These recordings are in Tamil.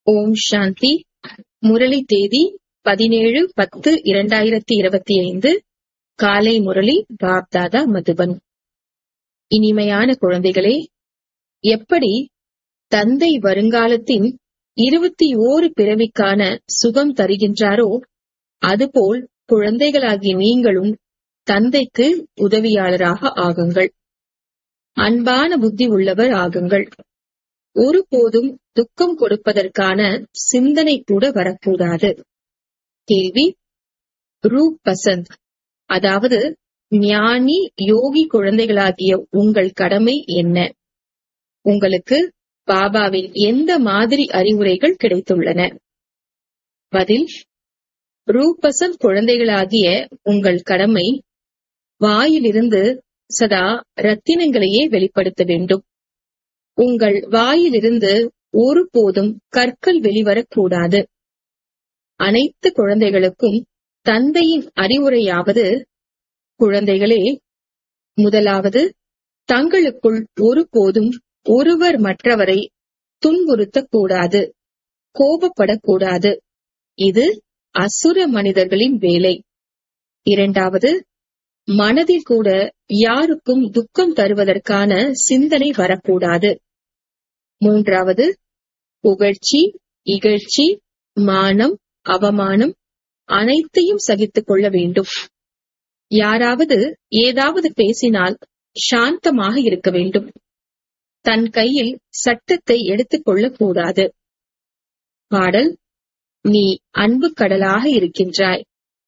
ஓம் சாந்தி முரளி தேதி பதினேழு பத்து இரண்டாயிரத்தி இருபத்தி ஐந்து காலை முரளி பாப்தாதா மதுபன் இனிமையான குழந்தைகளே எப்படி தந்தை வருங்காலத்தின் இருபத்தி ஓரு பிறவிக்கான சுகம் தருகின்றாரோ அதுபோல் குழந்தைகளாகிய நீங்களும் தந்தைக்கு உதவியாளராக ஆகுங்கள் அன்பான புத்தி உள்ளவர் ஆகுங்கள் ஒருபோதும் துக்கம் கொடுப்பதற்கான சிந்தனை கூட வரக்கூடாது கேள்வி ரூப் பசந்த் அதாவது ஞானி யோகி குழந்தைகளாகிய உங்கள் கடமை என்ன உங்களுக்கு பாபாவின் எந்த மாதிரி அறிவுரைகள் கிடைத்துள்ளன பதில் ரூபசந்த் குழந்தைகளாகிய உங்கள் கடமை வாயிலிருந்து சதா ரத்தினங்களையே வெளிப்படுத்த வேண்டும் உங்கள் வாயிலிருந்து ஒருபோதும் கற்கள் வெளிவரக்கூடாது அனைத்து குழந்தைகளுக்கும் தந்தையின் அறிவுரையாவது குழந்தைகளே முதலாவது தங்களுக்குள் ஒருபோதும் ஒருவர் மற்றவரை துன்புறுத்தக்கூடாது கோபப்படக்கூடாது இது அசுர மனிதர்களின் வேலை இரண்டாவது மனதில் கூட யாருக்கும் துக்கம் தருவதற்கான சிந்தனை வரக்கூடாது மூன்றாவது புகழ்ச்சி இகழ்ச்சி மானம் அவமானம் அனைத்தையும் சகித்துக் கொள்ள வேண்டும் யாராவது ஏதாவது பேசினால் சாந்தமாக இருக்க வேண்டும் தன் கையில் சட்டத்தை எடுத்துக் கொள்ளக்கூடாது பாடல் நீ அன்பு கடலாக இருக்கின்றாய்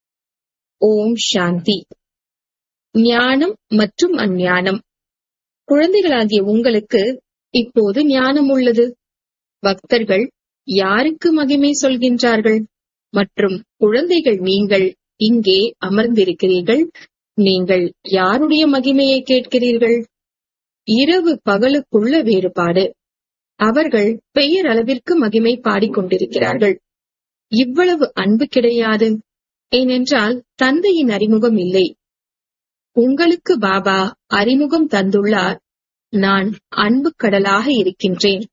ஓம் சாந்தி ஞானம் மற்றும் அஞ்ஞானம் குழந்தைகளாகிய உங்களுக்கு இப்போது ஞானம் உள்ளது பக்தர்கள் யாருக்கு மகிமை சொல்கின்றார்கள் மற்றும் குழந்தைகள் நீங்கள் இங்கே அமர்ந்திருக்கிறீர்கள் நீங்கள் யாருடைய மகிமையை கேட்கிறீர்கள் இரவு பகலுக்குள்ள வேறுபாடு அவர்கள் பெயர் அளவிற்கு மகிமை பாடிக்கொண்டிருக்கிறார்கள் இவ்வளவு அன்பு கிடையாது ஏனென்றால் தந்தையின் அறிமுகம் இல்லை உங்களுக்கு பாபா அறிமுகம் தந்துள்ளார் நான் அன்பு கடலாக இருக்கின்றேன்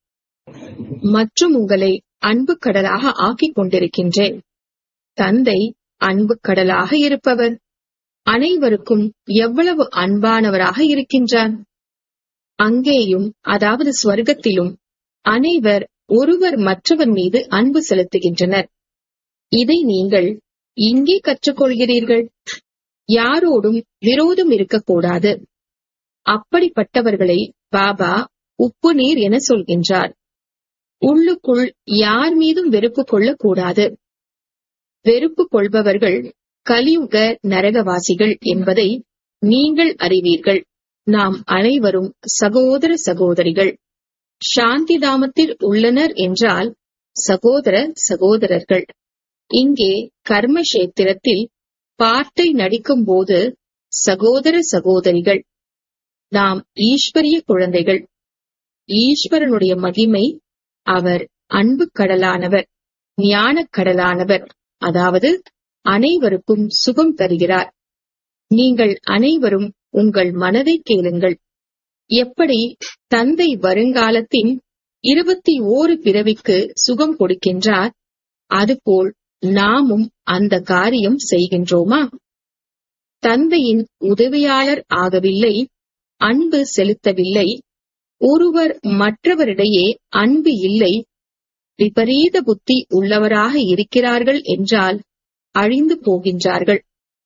மற்றும் உங்களை அன்பு கடலாக ஆக்கிக் கொண்டிருக்கின்றேன் தந்தை அன்பு கடலாக இருப்பவர் அனைவருக்கும் எவ்வளவு அன்பானவராக இருக்கின்றார் அங்கேயும் அதாவது ஸ்வர்க்கத்திலும் அனைவர் ஒருவர் மற்றவர் மீது அன்பு செலுத்துகின்றனர் இதை நீங்கள் இங்கே கற்றுக்கொள்கிறீர்கள் யாரோடும் விரோதம் இருக்கக்கூடாது அப்படிப்பட்டவர்களை பாபா உப்பு நீர் என சொல்கின்றார் உள்ளுக்குள் யார் மீதும் வெறுப்பு கொள்ளக்கூடாது வெறுப்பு கொள்பவர்கள் கலியுக நரகவாசிகள் என்பதை நீங்கள் அறிவீர்கள் நாம் அனைவரும் சகோதர சகோதரிகள் சாந்தி தாமத்தில் உள்ளனர் என்றால் சகோதர சகோதரர்கள் இங்கே கர்மக்ஷேத்திரத்தில் பாட்டை நடிக்கும் போது சகோதர சகோதரிகள் நாம் ஈஸ்வரிய குழந்தைகள் ஈஸ்வரனுடைய மகிமை அவர் அன்பு கடலானவர் ஞான கடலானவர் அதாவது அனைவருக்கும் சுகம் தருகிறார் நீங்கள் அனைவரும் உங்கள் மனதை கேளுங்கள் எப்படி தந்தை வருங்காலத்தின் இருபத்தி ஓரு பிறவிக்கு சுகம் கொடுக்கின்றார் அதுபோல் நாமும் அந்த காரியம் செய்கின்றோமா தந்தையின் உதவியாளர் ஆகவில்லை அன்பு செலுத்தவில்லை ஒருவர் மற்றவரிடையே அன்பு இல்லை விபரீத புத்தி உள்ளவராக இருக்கிறார்கள் என்றால் அழிந்து போகின்றார்கள்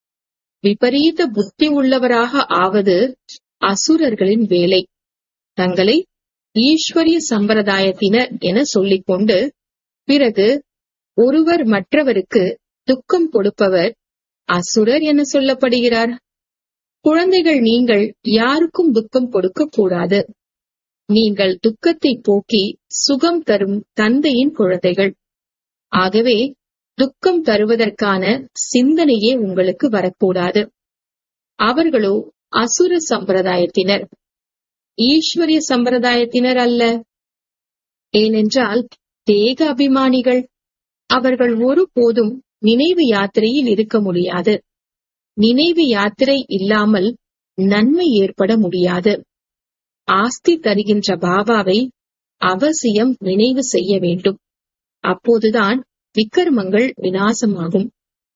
விபரீத புத்தி உள்ளவராக ஆவது அசுரர்களின் வேலை தங்களை ஈஸ்வரிய சம்பிரதாயத்தினர் என சொல்லிக்கொண்டு பிறகு ஒருவர் மற்றவருக்கு துக்கம் கொடுப்பவர் அசுரர் என சொல்லப்படுகிறார் குழந்தைகள் நீங்கள் யாருக்கும் துக்கம் கொடுக்க கூடாது நீங்கள் துக்கத்தை போக்கி சுகம் தரும் தந்தையின் குழந்தைகள் ஆகவே துக்கம் தருவதற்கான சிந்தனையே உங்களுக்கு வரக்கூடாது அவர்களோ அசுர சம்பிரதாயத்தினர் ஈஸ்வரிய சம்பிரதாயத்தினர் அல்ல ஏனென்றால் தேக அபிமானிகள் அவர்கள் ஒருபோதும் நினைவு யாத்திரையில் இருக்க முடியாது நினைவு யாத்திரை இல்லாமல் நன்மை ஏற்பட முடியாது ஆஸ்தி தருகின்ற பாபாவை அவசியம் நினைவு செய்ய வேண்டும் அப்போதுதான் விக்கர்மங்கள் விநாசமாகும்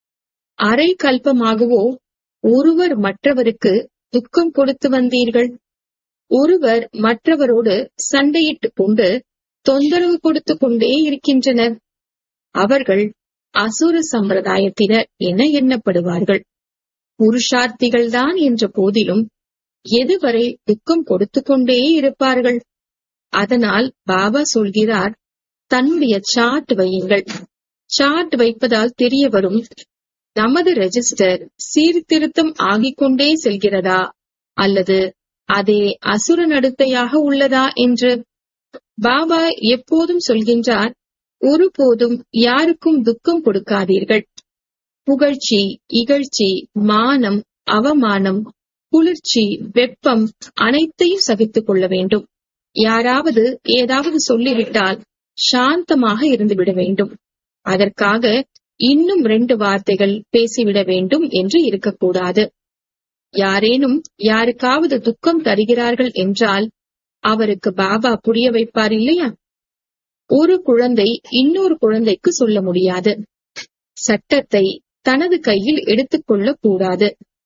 அரை கல்பமாகவோ ஒருவர் மற்றவருக்கு துக்கம் கொடுத்து வந்தீர்கள் ஒருவர் மற்றவரோடு சண்டையிட்டுக் கொண்டு தொந்தரவு கொடுத்து கொண்டே இருக்கின்றனர் அவர்கள் அசுர சம்பிரதாயத்தினர் என எண்ணப்படுவார்கள் புருஷார்த்திகள்தான் என்ற போதிலும் எதுவரை துக்கம் கொடுத்து கொண்டே இருப்பார்கள் அதனால் பாபா சொல்கிறார் தன்னுடைய சார்ட் வையுங்கள் சார்ட் வைப்பதால் தெரிய வரும் நமது ரெஜிஸ்டர் சீர்திருத்தம் ஆகிக் கொண்டே செல்கிறதா அல்லது அதே அசுர நடத்தையாக உள்ளதா என்று பாபா எப்போதும் சொல்கின்றார் ஒருபோதும் யாருக்கும் துக்கம் கொடுக்காதீர்கள் புகழ்ச்சி இகழ்ச்சி மானம் அவமானம் குளிர்ச்சி வெப்பம் அனைத்தையும் சகித்துக் கொள்ள வேண்டும் யாராவது ஏதாவது சொல்லிவிட்டால் சாந்தமாக இருந்துவிட வேண்டும் அதற்காக இன்னும் ரெண்டு வார்த்தைகள் பேசிவிட வேண்டும் என்று இருக்கக்கூடாது யாரேனும் யாருக்காவது துக்கம் தருகிறார்கள் என்றால் அவருக்கு பாபா புரிய வைப்பார் இல்லையா ஒரு குழந்தை இன்னொரு குழந்தைக்கு சொல்ல முடியாது சட்டத்தை தனது கையில் எடுத்துக்கொள்ளக் கூடாது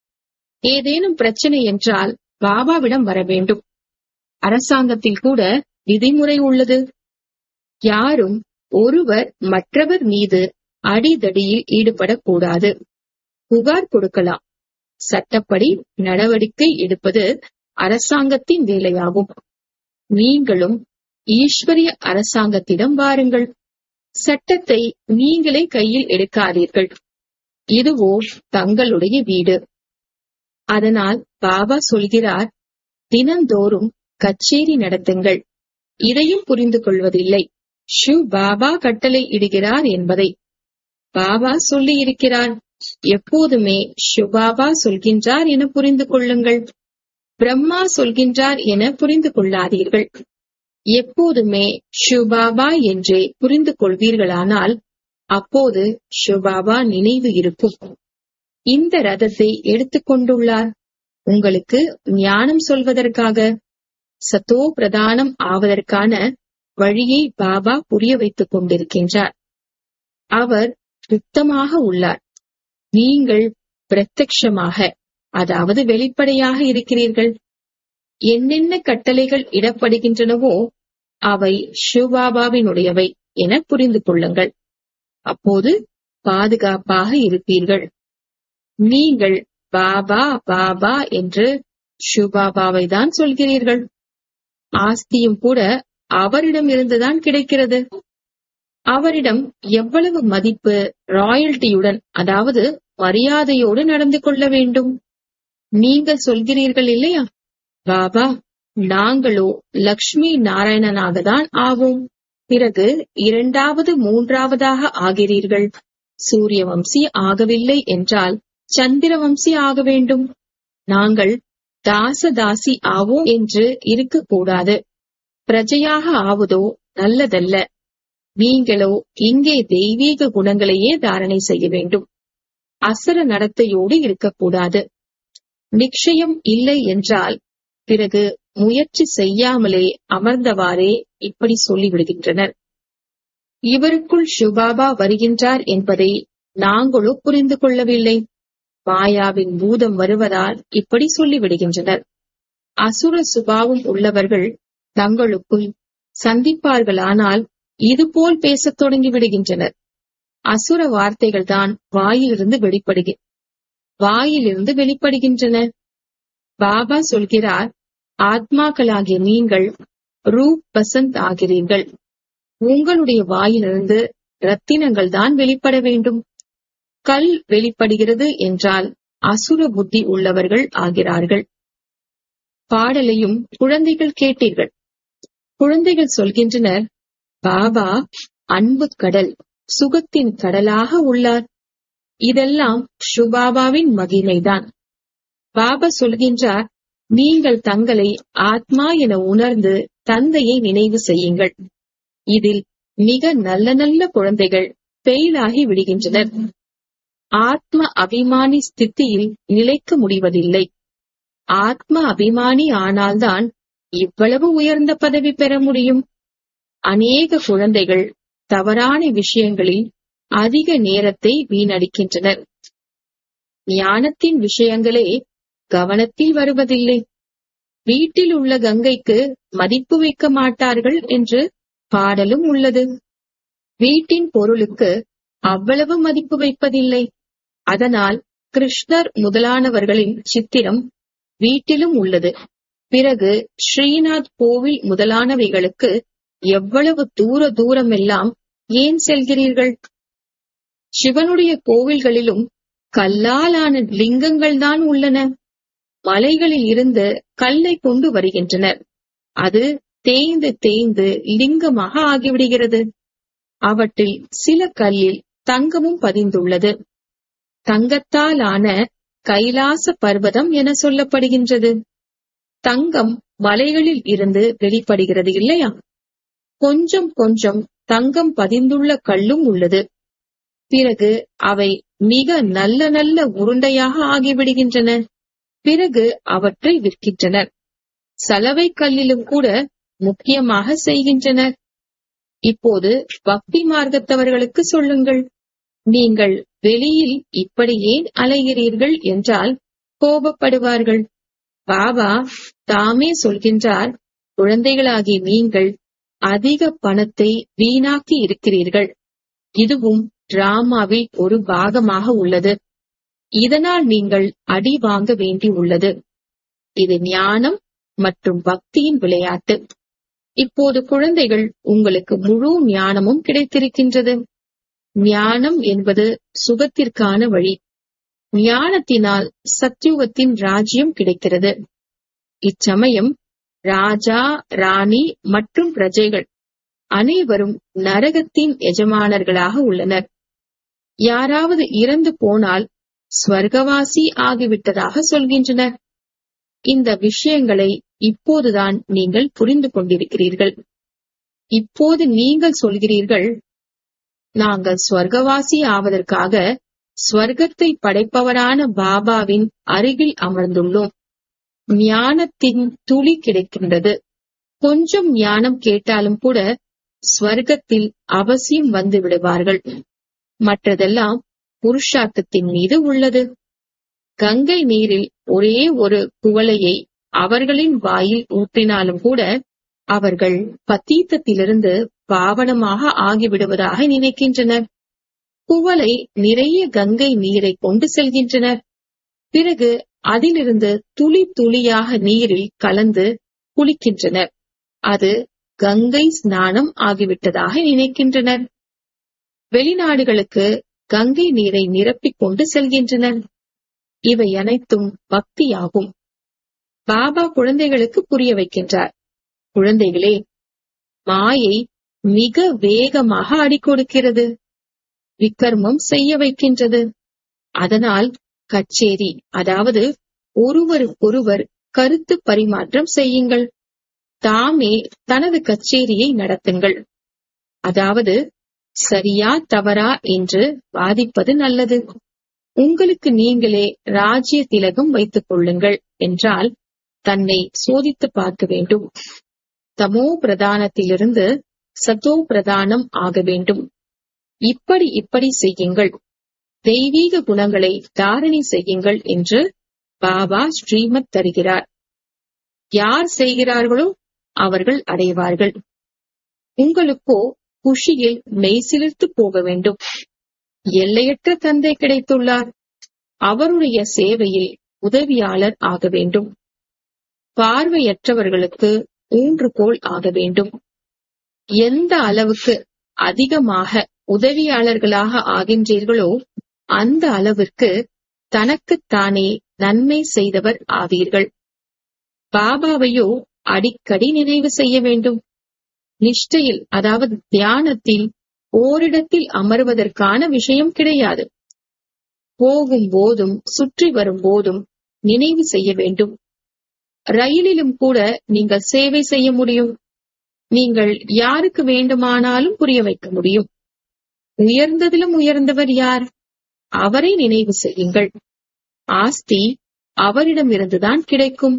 ஏதேனும் பிரச்சனை என்றால் பாபாவிடம் வர வேண்டும் அரசாங்கத்தில் கூட விதிமுறை உள்ளது யாரும் ஒருவர் மற்றவர் மீது அடிதடியில் ஈடுபடக்கூடாது புகார் கொடுக்கலாம் சட்டப்படி நடவடிக்கை எடுப்பது அரசாங்கத்தின் வேலையாகும் நீங்களும் ஈஸ்வரிய அரசாங்கத்திடம் வாருங்கள் சட்டத்தை நீங்களே கையில் எடுக்காதீர்கள் இதுவோ தங்களுடைய வீடு அதனால் பாபா சொல்கிறார் தினந்தோறும் கச்சேரி நடத்துங்கள் இதையும் புரிந்து கொள்வதில்லை ஷிவ் பாபா கட்டளை இடுகிறார் என்பதை பாபா சொல்லி இருக்கிறார் எப்போதுமே ஷிவபாபா சொல்கின்றார் என புரிந்து கொள்ளுங்கள் பிரம்மா சொல்கின்றார் என புரிந்து கொள்ளாதீர்கள் எப்போதுமே ஷிவபாபா என்றே புரிந்து கொள்வீர்களானால் அப்போது ஷிவபாபா நினைவு இருக்கும் இந்த ரதத்தை எடுத்துக் கொண்டுள்ளார் உங்களுக்கு ஞானம் சொல்வதற்காக சத்தோ பிரதானம் ஆவதற்கான வழியை பாபா புரிய வைத்துக் கொண்டிருக்கின்றார் அவர் சுத்தமாக உள்ளார் நீங்கள் பிரத்யக்ஷமாக அதாவது வெளிப்படையாக இருக்கிறீர்கள் என்னென்ன கட்டளைகள் இடப்படுகின்றனவோ அவை சிவபாபாவினுடையவை என புரிந்து கொள்ளுங்கள் அப்போது பாதுகாப்பாக இருப்பீர்கள் நீங்கள் பாபா பாபா என்று ஷுபாபாவை தான் சொல்கிறீர்கள் ஆஸ்தியும் கூட அவரிடம் இருந்துதான் கிடைக்கிறது அவரிடம் எவ்வளவு மதிப்பு ராயல்டியுடன் அதாவது மரியாதையோடு நடந்து கொள்ள வேண்டும் நீங்கள் சொல்கிறீர்கள் இல்லையா பாபா நாங்களோ லக்ஷ்மி நாராயணனாக தான் ஆவோம் பிறகு இரண்டாவது மூன்றாவதாக ஆகிறீர்கள் சூரிய வம்சி ஆகவில்லை என்றால் சந்திர வம்சி ஆக வேண்டும் நாங்கள் தாச தாசி ஆவோம் என்று இருக்கக்கூடாது பிரஜையாக ஆவதோ நல்லதல்ல நீங்களோ இங்கே தெய்வீக குணங்களையே தாரணை செய்ய வேண்டும் அசர நடத்தையோடு இருக்கக்கூடாது நிச்சயம் இல்லை என்றால் பிறகு முயற்சி செய்யாமலே அமர்ந்தவாறே இப்படி சொல்லிவிடுகின்றனர் இவருக்குள் சுபாபா வருகின்றார் என்பதை நாங்களோ புரிந்து கொள்ளவில்லை மாயாவின் பூதம் வருவதால் இப்படி சொல்லிவிடுகின்றனர் அசுர சுபாவம் உள்ளவர்கள் தங்களுக்குள் சந்திப்பார்களானால் இதுபோல் பேசத் தொடங்கி விடுகின்றனர் அசுர வார்த்தைகள் தான் வாயிலிருந்து வெளிப்படுக வாயிலிருந்து வெளிப்படுகின்றன பாபா சொல்கிறார் ஆத்மாக்களாகிய நீங்கள் ரூப் பசந்த் ஆகிறீர்கள் உங்களுடைய வாயிலிருந்து ரத்தினங்கள் தான் வெளிப்பட வேண்டும் கல் வெளிப்படுகிறது என்றால் அசுர புத்தி உள்ளவர்கள் ஆகிறார்கள் பாடலையும் குழந்தைகள் கேட்டீர்கள் குழந்தைகள் சொல்கின்றனர் பாபா அன்பு கடல் சுகத்தின் கடலாக உள்ளார் இதெல்லாம் சுபாபாவின் மகிமைதான் பாபா சொல்கின்றார் நீங்கள் தங்களை ஆத்மா என உணர்ந்து தந்தையை நினைவு செய்யுங்கள் இதில் மிக நல்ல நல்ல குழந்தைகள் பெயிலாகி விடுகின்றனர் ஆத்ம அபிமானி ஸ்தித்தியில் நிலைக்க முடிவதில்லை ஆத்ம அபிமானி ஆனால்தான் இவ்வளவு உயர்ந்த பதவி பெற முடியும் அநேக குழந்தைகள் தவறான விஷயங்களில் அதிக நேரத்தை வீணடிக்கின்றனர் ஞானத்தின் விஷயங்களே கவனத்தில் வருவதில்லை வீட்டில் உள்ள கங்கைக்கு மதிப்பு வைக்க மாட்டார்கள் என்று பாடலும் உள்ளது வீட்டின் பொருளுக்கு அவ்வளவு மதிப்பு வைப்பதில்லை அதனால் கிருஷ்ணர் முதலானவர்களின் சித்திரம் வீட்டிலும் உள்ளது பிறகு ஸ்ரீநாத் கோவில் முதலானவைகளுக்கு எவ்வளவு தூர தூரமெல்லாம் ஏன் செல்கிறீர்கள் சிவனுடைய கோவில்களிலும் கல்லாலான லிங்கங்கள் தான் உள்ளன மலைகளில் இருந்து கல்லை கொண்டு வருகின்றனர் அது தேய்ந்து தேய்ந்து லிங்கமாக ஆகிவிடுகிறது அவற்றில் சில கல்லில் தங்கமும் பதிந்துள்ளது தங்கத்தாலான கைலாச பர்வதம் என சொல்லப்படுகின்றது தங்கம் மலைகளில் இருந்து வெளிப்படுகிறது இல்லையா கொஞ்சம் கொஞ்சம் தங்கம் பதிந்துள்ள கல்லும் உள்ளது பிறகு அவை மிக நல்ல நல்ல உருண்டையாக ஆகிவிடுகின்றன பிறகு அவற்றை விற்கின்றனர் சலவை கல்லிலும் கூட முக்கியமாக செய்கின்றனர் இப்போது பக்தி மார்க்கத்தவர்களுக்கு சொல்லுங்கள் நீங்கள் வெளியில் இப்படி ஏன் அலைகிறீர்கள் என்றால் கோபப்படுவார்கள் பாபா தாமே சொல்கின்றார் குழந்தைகளாகி நீங்கள் அதிக பணத்தை வீணாக்கி இருக்கிறீர்கள் இதுவும் டிராமாவில் ஒரு பாகமாக உள்ளது இதனால் நீங்கள் அடி வாங்க வேண்டி உள்ளது இது ஞானம் மற்றும் பக்தியின் விளையாட்டு இப்போது குழந்தைகள் உங்களுக்கு முழு ஞானமும் கிடைத்திருக்கின்றது ஞானம் என்பது சுகத்திற்கான வழி ஞானத்தினால் சத்யுகத்தின் ராஜ்யம் கிடைக்கிறது இச்சமயம் ராஜா ராணி மற்றும் பிரஜைகள் அனைவரும் நரகத்தின் எஜமானர்களாக உள்ளனர் யாராவது இறந்து போனால் ஸ்வர்கவாசி ஆகிவிட்டதாக சொல்கின்றனர் இந்த விஷயங்களை இப்போதுதான் நீங்கள் புரிந்து கொண்டிருக்கிறீர்கள் இப்போது நீங்கள் சொல்கிறீர்கள் நாங்கள் ஸ்வர்கவாசி ஆவதற்காக ஸ்வர்க்கத்தை படைப்பவரான பாபாவின் அருகில் அமர்ந்துள்ளோம் ஞானத்தின் துளி கிடைக்கின்றது கொஞ்சம் ஞானம் கேட்டாலும் கூட ஸ்வர்க்கத்தில் அவசியம் வந்து விடுவார்கள் மற்றதெல்லாம் புருஷார்த்தத்தின் மீது உள்ளது கங்கை நீரில் ஒரே ஒரு குவளையை அவர்களின் வாயில் ஊற்றினாலும் கூட அவர்கள் பத்தீத்தத்திலிருந்து பாவனமாக ஆகிவிடுவதாக நினைக்கின்றனர் குவளை நிறைய கங்கை நீரை கொண்டு செல்கின்றனர் பிறகு அதிலிருந்து துளி துளியாக நீரில் கலந்து குளிக்கின்றனர் அது கங்கை ஸ்நானம் ஆகிவிட்டதாக நினைக்கின்றனர் வெளிநாடுகளுக்கு கங்கை நீரை நிரப்பிக் கொண்டு செல்கின்றனர் இவை அனைத்தும் பக்தியாகும் பாபா குழந்தைகளுக்கு புரிய வைக்கின்றார் குழந்தைகளே மாயை மிக வேகமாக அடிக்கொடுக்கிறது விக்கர்மம் செய்ய வைக்கின்றது அதனால் கச்சேரி அதாவது ஒருவருக்கொருவர் கருத்து பரிமாற்றம் செய்யுங்கள் தாமே தனது கச்சேரியை நடத்துங்கள் அதாவது சரியா தவறா என்று வாதிப்பது நல்லது உங்களுக்கு நீங்களே ராஜ்ய திலகம் வைத்துக் கொள்ளுங்கள் என்றால் தன்னை சோதித்து பார்க்க வேண்டும் தமோ பிரதானத்திலிருந்து சத்தோ பிரதானம் ஆக வேண்டும் இப்படி இப்படி செய்யுங்கள் தெய்வீக குணங்களை தாரணை செய்யுங்கள் என்று பாபா ஸ்ரீமத் தருகிறார் யார் செய்கிறார்களோ அவர்கள் அடைவார்கள் உங்களுக்கோ குஷியில் மெய்சிலிர்த்து போக வேண்டும் எல்லையற்ற தந்தை கிடைத்துள்ளார் அவருடைய சேவையில் உதவியாளர் ஆக வேண்டும் பார்வையற்றவர்களுக்கு ஊன்றுகோல் ஆக வேண்டும் எந்த அளவுக்கு அதிகமாக உதவியாளர்களாக ஆகின்றீர்களோ அந்த அளவிற்கு தனக்குத்தானே நன்மை செய்தவர் ஆவீர்கள் பாபாவையோ அடிக்கடி நினைவு செய்ய வேண்டும் நிஷ்டையில் அதாவது தியானத்தில் ஓரிடத்தில் அமர்வதற்கான விஷயம் கிடையாது போகும் போதும் சுற்றி வரும் போதும் நினைவு செய்ய வேண்டும் ரயிலிலும் கூட நீங்கள் சேவை செய்ய முடியும் நீங்கள் யாருக்கு வேண்டுமானாலும் புரிய வைக்க முடியும் உயர்ந்ததிலும் உயர்ந்தவர் யார் அவரை நினைவு செய்யுங்கள் ஆஸ்தி அவரிடமிருந்துதான் கிடைக்கும்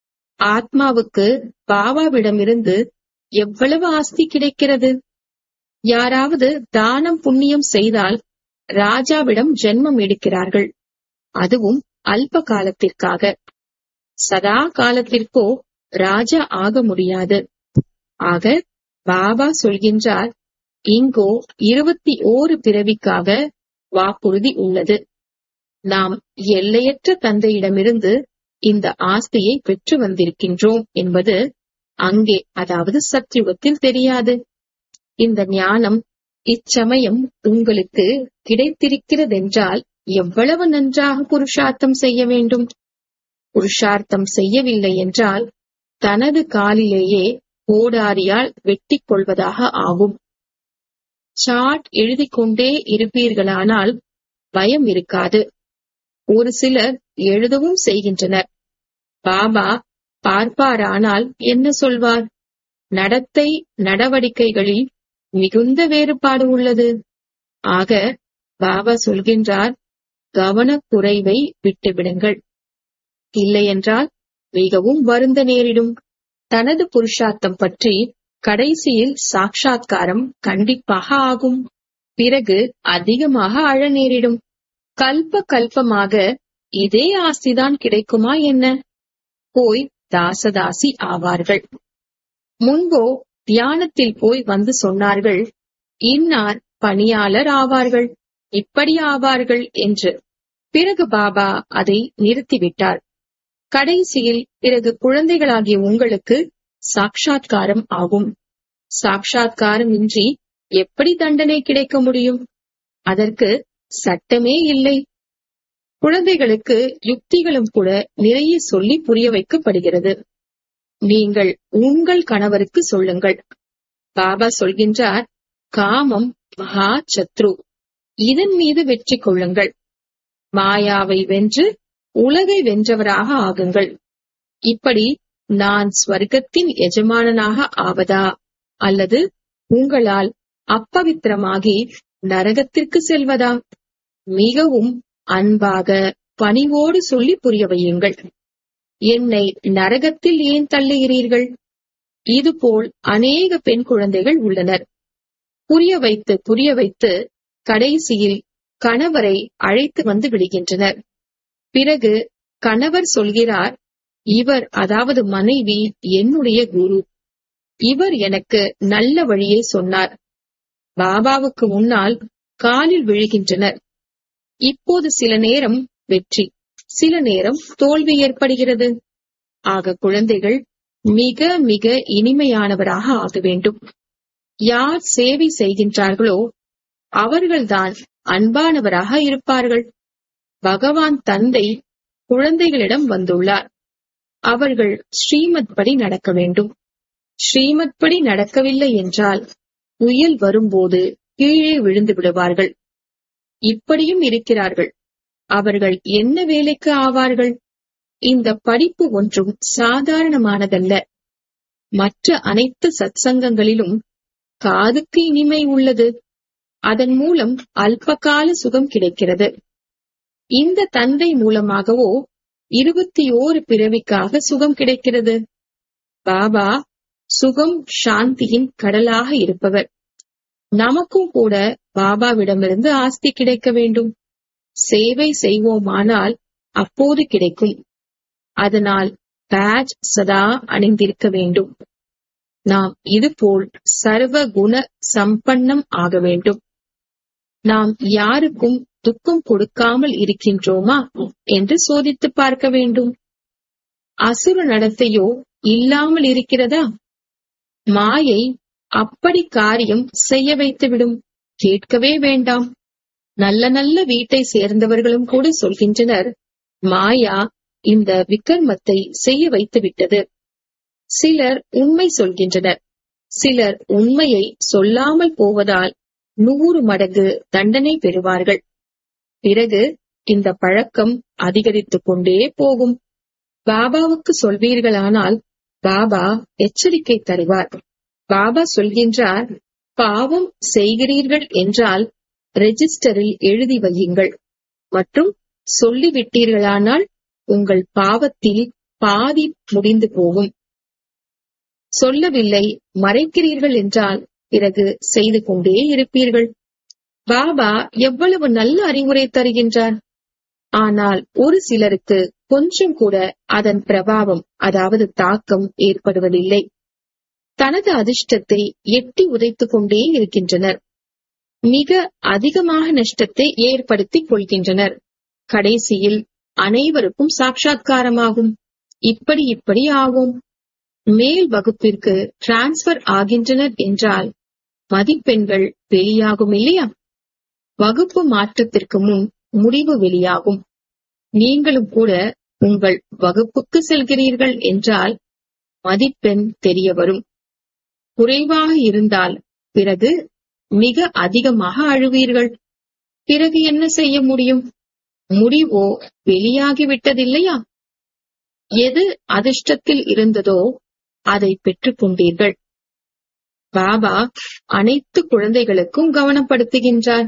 ஆத்மாவுக்கு பாபாவிடமிருந்து எவ்வளவு ஆஸ்தி கிடைக்கிறது யாராவது தானம் புண்ணியம் செய்தால் ராஜாவிடம் ஜென்மம் எடுக்கிறார்கள் அதுவும் அல்ப காலத்திற்காக சதா காலத்திற்கோ ராஜா ஆக முடியாது ஆக பாபா சொல்கின்றார் இங்கோ இருபத்தி ஓரு பிறவிக்காக வாக்குறுதி உள்ளது நாம் எல்லையற்ற தந்தையிடமிருந்து இந்த ஆஸ்தியை பெற்று வந்திருக்கின்றோம் என்பது அங்கே அதாவது சத்யுகத்தில் தெரியாது இந்த ஞானம் இச்சமயம் உங்களுக்கு கிடைத்திருக்கிறதென்றால் எவ்வளவு நன்றாக புருஷார்த்தம் செய்ய வேண்டும் புருஷார்த்தம் செய்யவில்லை என்றால் தனது காலிலேயே கோடாரியால் வெட்டிக் கொள்வதாக ஆகும் சாட் எழுதிக் கொண்டே இருப்பீர்களானால் பயம் இருக்காது ஒரு சிலர் எழுதவும் செய்கின்றனர் பாபா பார்ப்பாரானால் என்ன சொல்வார் நடத்தை நடவடிக்கைகளில் மிகுந்த வேறுபாடு உள்ளது ஆக பாபா சொல்கின்றார் கவனக்குறைவை விட்டுவிடுங்கள் இல்லையென்றால் மிகவும் வருந்த நேரிடும் தனது புருஷார்த்தம் பற்றி கடைசியில் சாட்சாத்காரம் கண்டிப்பாக ஆகும் பிறகு அதிகமாக அழ நேரிடும் கல்ப கல்பமாக இதே ஆஸ்திதான் கிடைக்குமா என்ன போய் தாசதாசி ஆவார்கள் முன்போ தியானத்தில் போய் வந்து சொன்னார்கள் இன்னார் பணியாளர் ஆவார்கள் இப்படி ஆவார்கள் என்று பிறகு பாபா அதை நிறுத்திவிட்டார் கடைசியில் பிறகு குழந்தைகளாகிய உங்களுக்கு சாட்சாத்காரம் ஆகும் சாட்சாத்காரம் இன்றி எப்படி தண்டனை கிடைக்க முடியும் அதற்கு சட்டமே இல்லை குழந்தைகளுக்கு யுக்திகளும் கூட நிறைய சொல்லி புரிய வைக்கப்படுகிறது நீங்கள் உங்கள் கணவருக்கு சொல்லுங்கள் பாபா சொல்கின்றார் காமம் மகா சத்ரு இதன் மீது வெற்றி கொள்ளுங்கள் மாயாவை வென்று உலகை வென்றவராக ஆகுங்கள் இப்படி நான் ஸ்வர்க்கத்தின் எஜமானனாக ஆவதா அல்லது உங்களால் அப்பவித்திரமாகி நரகத்திற்கு செல்வதா மிகவும் அன்பாக பணிவோடு சொல்லி புரிய வையுங்கள் என்னை நரகத்தில் ஏன் தள்ளுகிறீர்கள் இதுபோல் அநேக பெண் குழந்தைகள் உள்ளனர் புரிய வைத்து புரிய வைத்து கடைசியில் கணவரை அழைத்து வந்து விடுகின்றனர் பிறகு கணவர் சொல்கிறார் இவர் அதாவது மனைவி என்னுடைய குரு இவர் எனக்கு நல்ல வழியை சொன்னார் பாபாவுக்கு முன்னால் காலில் விழுகின்றனர் இப்போது சில நேரம் வெற்றி சில நேரம் தோல்வி ஏற்படுகிறது ஆக குழந்தைகள் மிக மிக இனிமையானவராக ஆக வேண்டும் யார் சேவை செய்கின்றார்களோ அவர்கள்தான் அன்பானவராக இருப்பார்கள் பகவான் தந்தை குழந்தைகளிடம் வந்துள்ளார் அவர்கள் ஸ்ரீமத் படி நடக்க வேண்டும் ஸ்ரீமத் படி நடக்கவில்லை என்றால் புயல் வரும்போது கீழே விழுந்து விடுவார்கள் இப்படியும் இருக்கிறார்கள் அவர்கள் என்ன வேலைக்கு ஆவார்கள் இந்த படிப்பு ஒன்றும் சாதாரணமானதல்ல மற்ற அனைத்து சத்சங்கங்களிலும் காதுக்கு இனிமை உள்ளது அதன் மூலம் அல்பகால சுகம் கிடைக்கிறது இந்த தந்தை மூலமாகவோ இருபத்தி ஓரு பிறவிக்காக சுகம் கிடைக்கிறது பாபா சுகம் சாந்தியின் கடலாக இருப்பவர் நமக்கும் கூட பாபாவிடமிருந்து ஆஸ்தி கிடைக்க வேண்டும் சேவை செய்வோமானால் அப்போது கிடைக்கும் அதனால் பேட்ச் சதா அணிந்திருக்க வேண்டும் நாம் இதுபோல் சர்வ குண சம்பன்னம் ஆக வேண்டும் நாம் யாருக்கும் துக்கம் கொடுக்காமல் இருக்கின்றோமா என்று சோதித்து பார்க்க வேண்டும் அசுர நடத்தையோ இல்லாமல் இருக்கிறதா மாயை அப்படி காரியம் செய்ய வைத்துவிடும் கேட்கவே வேண்டாம் நல்ல நல்ல வீட்டை சேர்ந்தவர்களும் கூட சொல்கின்றனர் மாயா இந்த விக்ரமத்தை செய்ய வைத்து விட்டது சிலர் உண்மை சொல்கின்றனர் சிலர் உண்மையை சொல்லாமல் போவதால் நூறு மடங்கு தண்டனை பெறுவார்கள் பிறகு இந்த பழக்கம் அதிகரித்துக் கொண்டே போகும் பாபாவுக்கு சொல்வீர்களானால் பாபா எச்சரிக்கை தருவார் பாபா சொல்கின்றார் பாவம் செய்கிறீர்கள் என்றால் ரெஜிஸ்டரில் எழுதி வையுங்கள் மற்றும் சொல்லிவிட்டீர்களானால் உங்கள் பாவத்தில் பாதி முடிந்து போகும் சொல்லவில்லை மறைக்கிறீர்கள் என்றால் பிறகு செய்து கொண்டே இருப்பீர்கள் பாபா எவ்வளவு நல்ல அறிவுரை தருகின்றார் ஆனால் ஒரு சிலருக்கு கொஞ்சம் கூட அதன் பிரபாவம் அதாவது தாக்கம் ஏற்படுவதில்லை தனது அதிர்ஷ்டத்தை எட்டி உதைத்துக் கொண்டே இருக்கின்றனர் மிக அதிகமாக நஷ்டத்தை ஏற்படுத்திக் கொள்கின்றனர் கடைசியில் அனைவருக்கும் சாட்சா்காரமாகும் இப்படி இப்படி ஆகும் மேல் வகுப்பிற்கு டிரான்ஸ்பர் ஆகின்றனர் என்றால் மதிப்பெண்கள் வெளியாகும் இல்லையா வகுப்பு மாற்றத்திற்கு முன் முடிவு வெளியாகும் நீங்களும் கூட உங்கள் வகுப்புக்கு செல்கிறீர்கள் என்றால் மதிப்பெண் தெரிய வரும் குறைவாக இருந்தால் பிறகு மிக அதிகமாக அழுவீர்கள் பிறகு என்ன செய்ய முடியும் முடிவோ வெளியாகிவிட்டதில்லையா எது அதிர்ஷ்டத்தில் இருந்ததோ அதை பெற்றுக் கொண்டீர்கள் பாபா அனைத்து குழந்தைகளுக்கும் கவனப்படுத்துகின்றார்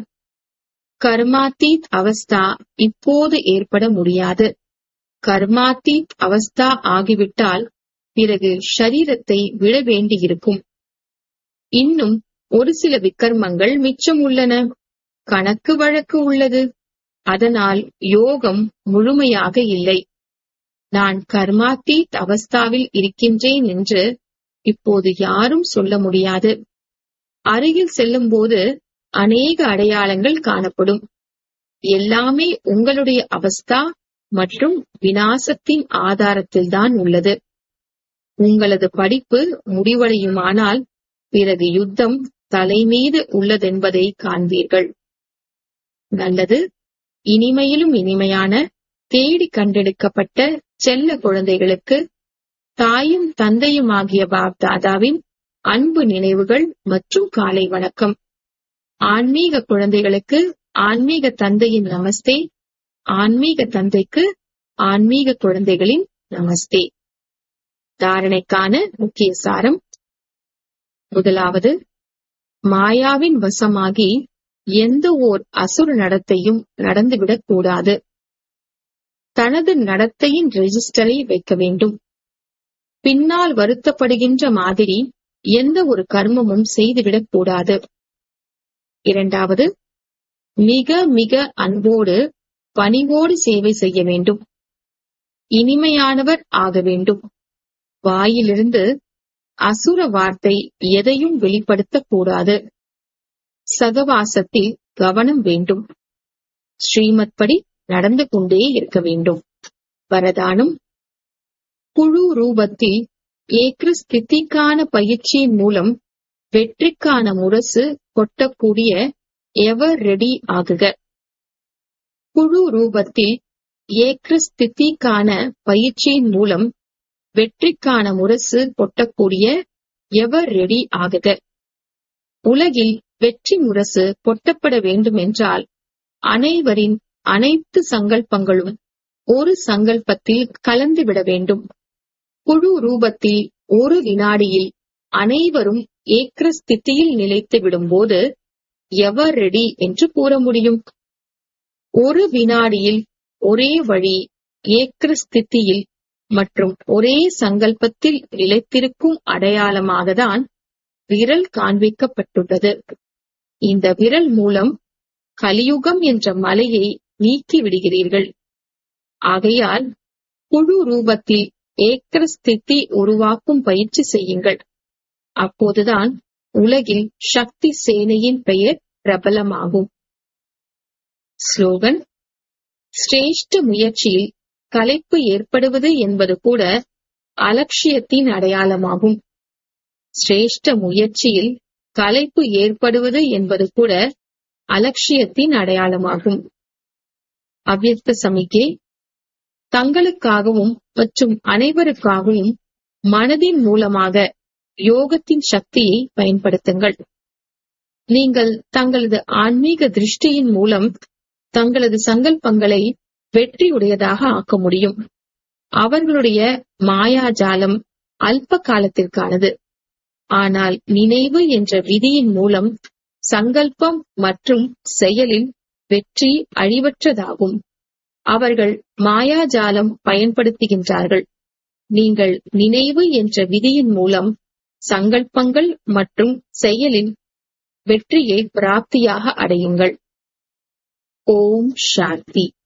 கர்மாத்தீத் அவஸ்தா இப்போது ஏற்பட முடியாது கர்மாத்தீத் அவஸ்தா ஆகிவிட்டால் பிறகு ஷரீரத்தை விட வேண்டியிருக்கும் இன்னும் ஒரு சில விக்கர்மங்கள் மிச்சம் உள்ளன கணக்கு வழக்கு உள்ளது அதனால் யோகம் முழுமையாக இல்லை நான் கர்மாத்தீத் அவஸ்தாவில் இருக்கின்றேன் என்று இப்போது யாரும் சொல்ல முடியாது அருகில் செல்லும்போது அநேக அடையாளங்கள் காணப்படும் எல்லாமே உங்களுடைய அவஸ்தா மற்றும் வினாசத்தின் ஆதாரத்தில்தான் உள்ளது உங்களது படிப்பு முடிவடையுமானால் பிறகு யுத்தம் தலைமீது உள்ளதென்பதை காண்பீர்கள் நல்லது இனிமையிலும் இனிமையான தேடி கண்டெடுக்கப்பட்ட செல்ல குழந்தைகளுக்கு தாயும் தந்தையுமாகிய பாப் தாதாவின் அன்பு நினைவுகள் மற்றும் காலை வணக்கம் ஆன்மீக குழந்தைகளுக்கு ஆன்மீக தந்தையின் நமஸ்தே ஆன்மீக தந்தைக்கு ஆன்மீக குழந்தைகளின் நமஸ்தே தாரணைக்கான முக்கிய சாரம் முதலாவது மாயாவின் வசமாகி எந்த ஓர் அசுர நடத்தையும் நடந்துவிடக் கூடாது தனது நடத்தையின் ரெஜிஸ்டரை வைக்க வேண்டும் பின்னால் வருத்தப்படுகின்ற மாதிரி எந்த ஒரு கர்மமும் செய்துவிடக் கூடாது இரண்டாவது மிக மிக அன்போடு பணிவோடு சேவை செய்ய வேண்டும் இனிமையானவர் ஆக வேண்டும் வாயிலிருந்து அசுர வார்த்தை எதையும் வெளிப்படுத்தக் கூடாது சகவாசத்தில் கவனம் வேண்டும் ஸ்ரீமத் படி நடந்து கொண்டே இருக்க வேண்டும் வரதானம் குழு ரூபத்தில் ஏக்ரு ஸ்திதிக்கான பயிற்சியின் மூலம் வெற்றிக்கான முரசு கொட்டக்கூடிய எவர் ரெடி ஆகுக குழு ரூபத்தில் ஏக்ரு ஸ்திதிக்கான பயிற்சியின் மூலம் வெற்றிக்கான முரசு கொட்டக்கூடிய எவர் ரெடி ஆகுக உலகில் வெற்றி முரசு கொட்டப்பட வேண்டுமென்றால் அனைவரின் அனைத்து சங்கல்பங்களும் ஒரு சங்கல்பத்தில் கலந்துவிட வேண்டும் குழு ரூபத்தில் ஒரு வினாடியில் அனைவரும் ஏக்ர ஸ்திதியில் நிலைத்து விடும்போது எவர் ரெடி என்று கூற முடியும் ஒரு வினாடியில் ஒரே வழி ஏக்ர ஸ்திதியில் மற்றும் ஒரே சங்கல்பத்தில் நிலைத்திருக்கும் அடையாளமாகத்தான் விரல் காண்பிக்கப்பட்டுள்ளது இந்த விரல் மூலம் கலியுகம் என்ற மலையை நீக்கி விடுகிறீர்கள் ஆகையால் குழு ரூபத்தில் ஏக்கர ஸ்திதி உருவாக்கும் பயிற்சி செய்யுங்கள் அப்போதுதான் உலகில் சக்தி சேனையின் பெயர் பிரபலமாகும் ஸ்லோகன் சிரேஷ்ட முயற்சியில் கலைப்பு ஏற்படுவது என்பது கூட அலட்சியத்தின் அடையாளமாகும் சிரேஷ்ட முயற்சியில் கலைப்பு ஏற்படுவது என்பது கூட அலட்சியத்தின் அடையாளமாகும் அவ்யக்த சமிக்கை தங்களுக்காகவும் மற்றும் அனைவருக்காகவும் மனதின் மூலமாக யோகத்தின் சக்தியை பயன்படுத்துங்கள் நீங்கள் தங்களது ஆன்மீக திருஷ்டியின் மூலம் தங்களது சங்கல்பங்களை வெற்றியுடையதாக ஆக்க முடியும் அவர்களுடைய மாயாஜாலம் அல்ப காலத்திற்கானது ஆனால் நினைவு என்ற விதியின் மூலம் சங்கல்பம் மற்றும் செயலில் வெற்றி அழிவற்றதாகும் அவர்கள் மாயாஜாலம் பயன்படுத்துகின்றார்கள் நீங்கள் நினைவு என்ற விதியின் மூலம் சங்கல்பங்கள் மற்றும் செயலில் வெற்றியை பிராப்தியாக அடையுங்கள் ஓம் சாந்தி